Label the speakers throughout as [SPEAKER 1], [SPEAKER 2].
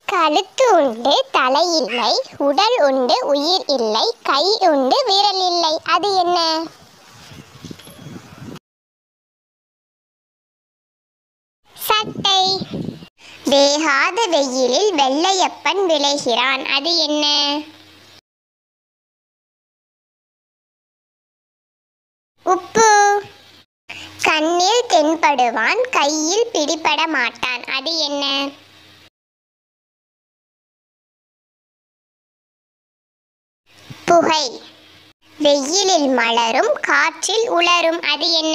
[SPEAKER 1] கழுத்து உண்டு தலை இல்லை உடல் உண்டு உயிர் இல்லை கை உண்டு விரல் இல்லை அது என்ன சட்டை வேகாத வெயிலில் வெள்ளையப்பன் விளைகிறான் அது என்ன உப்பு கண்ணில் தென்படுவான் கையில் பிடிபட மாட்டான் அது என்ன புகை வெயிலில் மலரும் காற்றில் உலரும் அது என்ன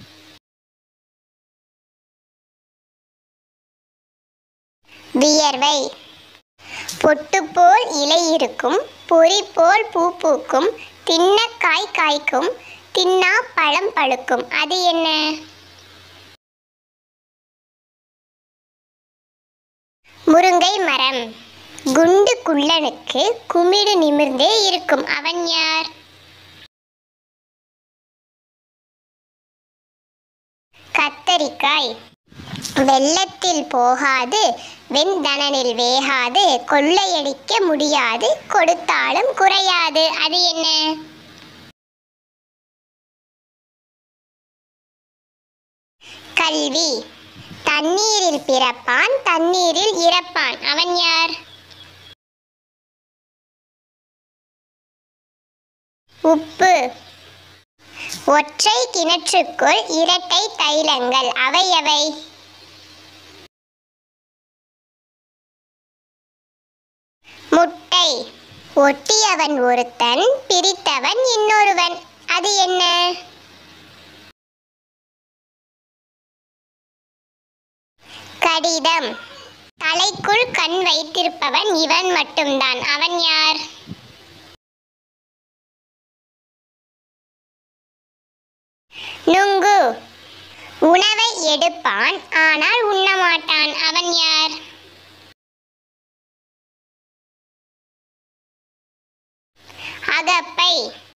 [SPEAKER 1] வியர்வை பொட்டு போல் இலை இருக்கும் பொறி போல் பூ பூக்கும் தின்ன காய் காய்க்கும் தின்னா பழம் பழுக்கும் அது என்ன முருங்கை மரம் குண்டு குள்ளனுக்கு குமிடு நிமிர்ந்தே இருக்கும் அவன் யார் கத்தரிக்காய் வெள்ளத்தில் போகாது வெண்தனனில் வேகாது கொள்ளையடிக்க முடியாது கொடுத்தாலும் குறையாது அது என்ன கல்வி தண்ணீரில் பிறப்பான் தண்ணீரில் இறப்பான் அவன் யார் உப்பு ஒற்றை கிணற்றுக்குள் இரட்டை தைலங்கள் அவை எவை முட்டை ஒட்டியவன் ஒருத்தன் பிரித்தவன் இன்னொருவன் அது என்ன கடிதம் தலைக்குள் கண் வைத்திருப்பவன் இவன் மட்டும்தான் அவன் யார் நுங்கு உணவை எடுப்பான் ஆனால் உண்ணமாட்டான் அவன் யார் அகப்பை